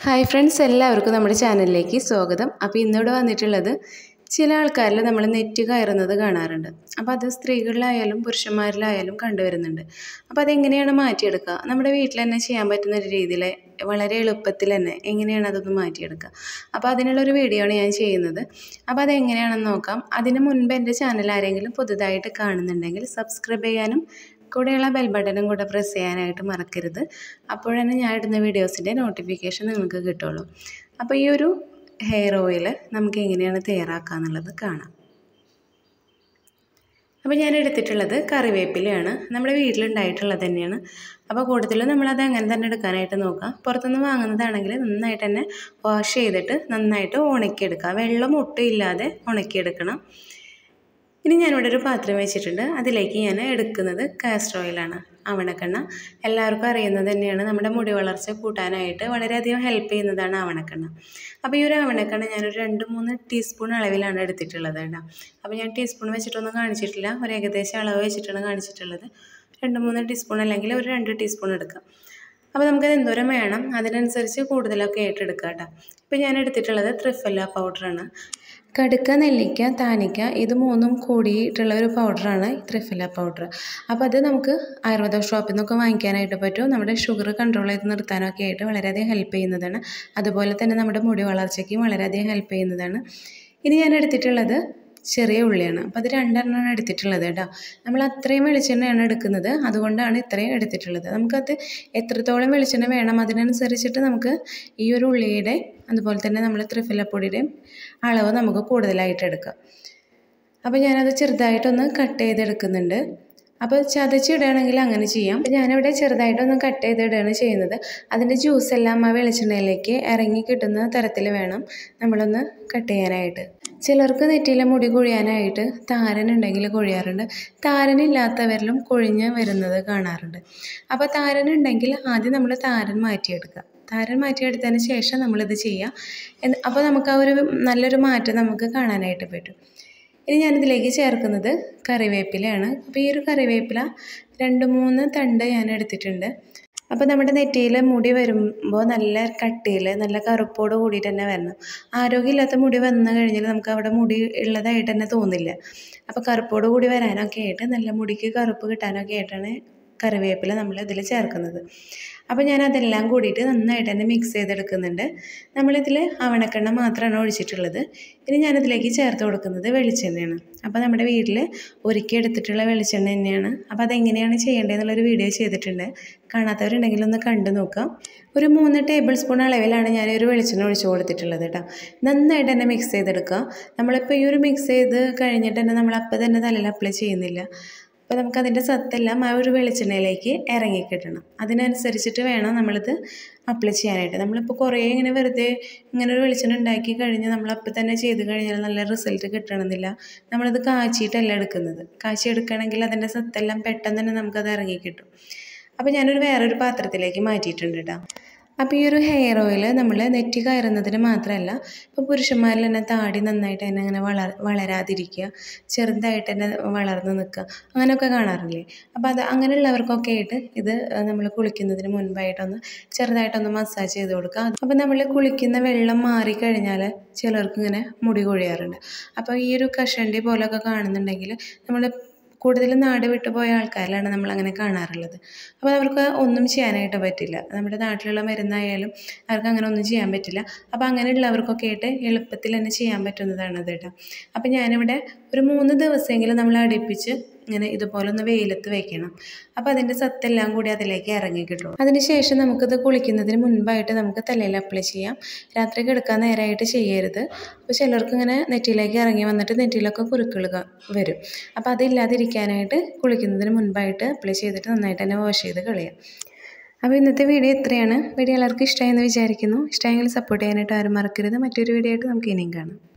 hi friends എല്ലാവർക്കും നമ്മുടെ ചാനലിലേക്ക് സ്വാഗതം അപ്പോൾ ഇന്നിവിടെ വന്നിട്ടുള്ളത് ചില ആൾക്കാരിൽ നമ്മൾ നെറ്റ് കയറുന്നത് കാണാറുണ്ട് അപ്പോൾ അത് സ്ത്രീകളിലായാലും പുരുഷന്മാരിലായാലും കണ്ടുവരുന്നുണ്ട് അപ്പോൾ അതെങ്ങനെയാണ് മാറ്റിയെടുക്കുക നമ്മുടെ വീട്ടിൽ തന്നെ ചെയ്യാൻ പറ്റുന്ന ഒരു രീതിയിൽ വളരെ എളുപ്പത്തിൽ തന്നെ എങ്ങനെയാണ് അതൊന്ന് മാറ്റിയെടുക്കുക അപ്പോൾ അതിനുള്ളൊരു വീഡിയോ ആണ് ഞാൻ ചെയ്യുന്നത് അപ്പോൾ അതെങ്ങനെയാണെന്ന് നോക്കാം അതിന് മുൻപ് എൻ്റെ ചാനൽ ആരെങ്കിലും പുതുതായിട്ട് കാണുന്നുണ്ടെങ്കിൽ സബ്സ്ക്രൈബ് ചെയ്യാനും കൂടെയുള്ള ബെൽ ബട്ടണും കൂടെ പ്രസ് ചെയ്യാനായിട്ട് മറക്കരുത് അപ്പോഴാണ് ഞാൻ ഇടുന്ന വീഡിയോസിൻ്റെ നോട്ടിഫിക്കേഷൻ നിങ്ങൾക്ക് കിട്ടുള്ളൂ അപ്പോൾ ഈ ഒരു ഹെയർ ഓയിൽ നമുക്ക് എങ്ങനെയാണ് തയ്യാറാക്കുക എന്നുള്ളത് കാണാം അപ്പോൾ ഞാൻ എടുത്തിട്ടുള്ളത് കറിവേപ്പിലയാണ് നമ്മുടെ വീട്ടിലുണ്ടായിട്ടുള്ളത് തന്നെയാണ് അപ്പോൾ കൂടുതലും നമ്മളത് അങ്ങനെ തന്നെ എടുക്കാനായിട്ട് നോക്കാം പുറത്തുനിന്ന് വാങ്ങുന്നതാണെങ്കിൽ നന്നായിട്ട് തന്നെ വാഷ് ചെയ്തിട്ട് നന്നായിട്ട് ഉണക്കിയെടുക്കുക വെള്ളം ഒട്ടും ഇല്ലാതെ ഉണക്കിയെടുക്കണം ഇനി ഞാനിവിടെ ഒരു പാത്രം വെച്ചിട്ടുണ്ട് അതിലേക്ക് ഞാൻ എടുക്കുന്നത് കാസ്റ്റർ ഓയിലാണ് ആവണക്കെണ്ണ എല്ലാവർക്കും അറിയുന്നത് തന്നെയാണ് നമ്മുടെ മുടി വളർച്ച കൂട്ടാനായിട്ട് വളരെയധികം ഹെൽപ്പ് ചെയ്യുന്നതാണ് ആവണക്കെണ്ണ അപ്പോൾ ഈ ഒരു ആവണക്കെണ്ണ ഞാനൊരു രണ്ട് മൂന്ന് ടീസ്പൂൺ അളവിലാണ് എടുത്തിട്ടുള്ളത് കേട്ടോ അപ്പോൾ ഞാൻ ടീസ്പൂൺ വെച്ചിട്ടൊന്നും കാണിച്ചിട്ടില്ല ഒരു ഏകദേശം അളവ് വെച്ചിട്ടാണ് കാണിച്ചിട്ടുള്ളത് രണ്ട് മൂന്ന് ടീസ്പൂൺ അല്ലെങ്കിൽ ഒരു രണ്ട് ടീസ്പൂൺ എടുക്കാം അപ്പോൾ നമുക്കത് എന്തോരം വേണം അതിനനുസരിച്ച് കൂടുതലൊക്കെ ആയിട്ട് എടുക്കാം കേട്ടോ ഇപ്പോൾ ഞാൻ എടുത്തിട്ടുള്ളത് ത്രിഫല്ല പൗഡറാണ് കടുക്ക നെല്ലിക്ക താനിക്ക ഇത് മൂന്നും കൂടിയിട്ടുള്ള ഒരു പൗഡറാണ് ത്രിഫല പൗഡർ അപ്പോൾ അത് നമുക്ക് ആയുർവേദ ഷോപ്പിൽ നിന്നൊക്കെ വാങ്ങിക്കാനായിട്ട് പറ്റും നമ്മുടെ ഷുഗർ കൺട്രോൾ ചെയ്ത് നിർത്താനൊക്കെ ആയിട്ട് വളരെയധികം ഹെൽപ്പ് ചെയ്യുന്നതാണ് അതുപോലെ തന്നെ നമ്മുടെ മുടി വളർച്ചയ്ക്കും വളരെയധികം ഹെൽപ്പ് ചെയ്യുന്നതാണ് ഇനി ഞാൻ എടുത്തിട്ടുള്ളത് ചെറിയ ഉള്ളിയാണ് അപ്പോൾ അത് രണ്ടെണ്ണമാണ് എടുത്തിട്ടുള്ളത് കേട്ടോ നമ്മൾ അത്രയും വെളിച്ചെണ്ണയാണ് എടുക്കുന്നത് അതുകൊണ്ടാണ് ഇത്രയും എടുത്തിട്ടുള്ളത് നമുക്കത് എത്രത്തോളം വെളിച്ചെണ്ണ വേണം അതിനനുസരിച്ചിട്ട് നമുക്ക് ഈ ഒരു ഉള്ളിയുടെ അതുപോലെ തന്നെ നമ്മൾ ത്രിഫലപ്പൊടിയുടെയും അളവ് നമുക്ക് കൂടുതലായിട്ട് എടുക്കാം അപ്പോൾ ഞാനത് ചെറുതായിട്ടൊന്ന് കട്ട് ചെയ്തെടുക്കുന്നുണ്ട് അപ്പോൾ ചതച്ചിടുകയാണെങ്കിൽ അങ്ങനെ ചെയ്യാം ഞാനിവിടെ ചെറുതായിട്ടൊന്ന് കട്ട് ചെയ്തിടുകയാണ് ചെയ്യുന്നത് അതിൻ്റെ ജ്യൂസ് എല്ലാം ആ വെളിച്ചെണ്ണയിലേക്ക് ഇറങ്ങി കിട്ടുന്ന തരത്തിൽ വേണം നമ്മളൊന്ന് കട്ട് ചെയ്യാനായിട്ട് ചിലർക്ക് നെറ്റിയിലെ മുടി കൊഴിയാനായിട്ട് താരൻ ഉണ്ടെങ്കിൽ കൊഴിയാറുണ്ട് താരനില്ലാത്തവരിലും കൊഴിഞ്ഞ് വരുന്നത് കാണാറുണ്ട് അപ്പോൾ താരൻ ഉണ്ടെങ്കിൽ ആദ്യം നമ്മൾ താരൻ മാറ്റിയെടുക്കുക താരൻ മാറ്റിയെടുത്തതിന് ശേഷം നമ്മളിത് ചെയ്യുക അപ്പോൾ നമുക്ക് ആ ഒരു നല്ലൊരു മാറ്റം നമുക്ക് കാണാനായിട്ട് പറ്റും ഇനി ഞാനിതിലേക്ക് ചേർക്കുന്നത് കറിവേപ്പിലയാണ് അപ്പോൾ ഈ ഒരു കറിവേപ്പില രണ്ട് മൂന്ന് തണ്ട് ഞാൻ എടുത്തിട്ടുണ്ട് അപ്പോൾ നമ്മുടെ നെറ്റിയിൽ മുടി വരുമ്പോൾ നല്ല കട്ടിയിൽ നല്ല കറുപ്പോട് കൂടിയിട്ട് തന്നെ വരണം ആരോഗ്യമില്ലാത്ത മുടി വന്നു കഴിഞ്ഞാൽ നമുക്ക് അവിടെ മുടി ഉള്ളതായിട്ട് തന്നെ തോന്നില്ല അപ്പോൾ കറുപ്പോട് കൂടി വരാനൊക്കെ ആയിട്ട് നല്ല മുടിക്ക് കറുപ്പ് കിട്ടാനൊക്കെ ആയിട്ടാണ് കറിവേപ്പില നമ്മൾ ഇതിൽ ചേർക്കുന്നത് അപ്പോൾ ഞാൻ അതെല്ലാം കൂടിയിട്ട് നന്നായിട്ട് തന്നെ മിക്സ് ചെയ്തെടുക്കുന്നുണ്ട് നമ്മളിതിൽ അവണക്കെണ്ണ മാത്രമാണ് ഒഴിച്ചിട്ടുള്ളത് ഇനി ഞാനിതിലേക്ക് ചേർത്ത് കൊടുക്കുന്നത് വെളിച്ചെണ്ണയാണ് അപ്പോൾ നമ്മുടെ വീട്ടിൽ ഒരുക്കി എടുത്തിട്ടുള്ള വെളിച്ചെണ്ണ തന്നെയാണ് അപ്പോൾ അതെങ്ങനെയാണ് ചെയ്യേണ്ടതെന്നുള്ളൊരു വീഡിയോ ചെയ്തിട്ടുണ്ട് കാണാത്തവരുണ്ടെങ്കിൽ ഒന്ന് കണ്ടു നോക്കാം ഒരു മൂന്ന് ടേബിൾ സ്പൂൺ അളവിലാണ് ഞാൻ ഒരു വെളിച്ചെണ്ണ ഒഴിച്ചു കൊടുത്തിട്ടുള്ളത് കേട്ടോ നന്നായിട്ട് തന്നെ മിക്സ് ചെയ്തെടുക്കുക നമ്മളിപ്പോൾ ഈ ഒരു മിക്സ് ചെയ്ത് കഴിഞ്ഞിട്ട് തന്നെ നമ്മൾ അപ്പം തന്നെ തലയിൽ അപ്ലൈ ചെയ്യുന്നില്ല അപ്പോൾ നമുക്കതിൻ്റെ സത്തെല്ലാം ആ ഒരു വെളിച്ചെണ്ണയിലേക്ക് ഇറങ്ങിക്കിട്ടണം അതിനനുസരിച്ചിട്ട് വേണം നമ്മളിത് അപ്ലൈ ചെയ്യാനായിട്ട് നമ്മളിപ്പോൾ കുറേ ഇങ്ങനെ വെറുതെ ഇങ്ങനെ ഒരു വെളിച്ചെണ്ണ ഉണ്ടാക്കി കഴിഞ്ഞ് നമ്മൾ അപ്പം തന്നെ ചെയ്ത് കഴിഞ്ഞാൽ നല്ല റിസൾട്ട് കിട്ടണമെന്നില്ല നമ്മളിത് കാച്ചിട്ടല്ല എടുക്കുന്നത് കാച്ചി എടുക്കണമെങ്കിൽ അതിൻ്റെ സത്തെല്ലാം പെട്ടെന്ന് തന്നെ നമുക്കത് ഇറങ്ങിക്കിട്ടും അപ്പോൾ ഞാനൊരു വേറൊരു പാത്രത്തിലേക്ക് മാറ്റിയിട്ടുണ്ട് കേട്ടോ അപ്പോൾ ഈ ഒരു ഹെയർ ഓയിൽ നമ്മൾ നെറ്റി കയറുന്നതിന് മാത്രമല്ല ഇപ്പോൾ പുരുഷന്മാരിൽ തന്നെ താടി നന്നായിട്ട് തന്നെ അങ്ങനെ വളർ വളരാതിരിക്കുക ചെറുതായിട്ട് തന്നെ വളർന്ന് നിൽക്കുക അങ്ങനെയൊക്കെ കാണാറില്ലേ അപ്പോൾ അത് അങ്ങനെയുള്ളവർക്കൊക്കെ ആയിട്ട് ഇത് നമ്മൾ കുളിക്കുന്നതിന് മുൻപായിട്ടൊന്ന് ചെറുതായിട്ടൊന്ന് മസാജ് ചെയ്ത് കൊടുക്കുക അപ്പോൾ നമ്മൾ കുളിക്കുന്ന വെള്ളം മാറിക്കഴിഞ്ഞാൽ ചിലർക്ക് ഇങ്ങനെ മുടി കൊഴിയാറുണ്ട് അപ്പോൾ ഈ ഒരു കഷണ്ടി പോലെയൊക്കെ കാണുന്നുണ്ടെങ്കിൽ നമ്മൾ കൂടുതലും നാട് വിട്ടു പോയ ആൾക്കാരിലാണ് നമ്മൾ അങ്ങനെ കാണാറുള്ളത് അപ്പോൾ അവർക്ക് ഒന്നും ചെയ്യാനായിട്ട് പറ്റില്ല നമ്മുടെ നാട്ടിലുള്ള മരുന്നായാലും അവർക്ക് അങ്ങനെ ഒന്നും ചെയ്യാൻ പറ്റില്ല അപ്പോൾ അങ്ങനെയുള്ളവർക്കൊക്കെ ആയിട്ട് എളുപ്പത്തിൽ തന്നെ ചെയ്യാൻ പറ്റുന്നതാണ് അത് കേട്ടോ അപ്പോൾ ഞാനിവിടെ ഒരു മൂന്ന് ദിവസമെങ്കിലും നമ്മൾ അടുപ്പിച്ച് ഇങ്ങനെ ഇതുപോലെ ഒന്ന് വെയിലത്ത് വെക്കണം അപ്പോൾ അതിൻ്റെ സത്തെല്ലാം കൂടി അതിലേക്ക് ഇറങ്ങി കിട്ടും അതിനുശേഷം നമുക്കിത് കുളിക്കുന്നതിന് മുൻപായിട്ട് നമുക്ക് തലയിൽ അപ്ലൈ ചെയ്യാം രാത്രി കിടക്കാൻ നേരമായിട്ട് ചെയ്യരുത് അപ്പോൾ ചിലർക്ക് ഇങ്ങനെ നെറ്റിയിലേക്ക് ഇറങ്ങി വന്നിട്ട് നെറ്റിയിലൊക്കെ കുരുക്കൾ വരും അപ്പോൾ അതില്ലാതിരിക്കാനായിട്ട് കുളിക്കുന്നതിന് മുൻപായിട്ട് അപ്ലൈ ചെയ്തിട്ട് നന്നായിട്ട് തന്നെ വാഷ് ചെയ്ത് കളയാം അപ്പോൾ ഇന്നത്തെ വീഡിയോ ഇത്രയാണ് വീഡിയോ എല്ലാവർക്കും ഇഷ്ടമായെന്ന് വിചാരിക്കുന്നു ഇഷ്ടമായെങ്കിൽ സപ്പോർട്ട് ചെയ്യാനായിട്ട് ആരും മറക്കരുത് മറ്റൊരു വീഡിയോ ആയിട്ട് നമുക്ക് ഇനിയും കാണാം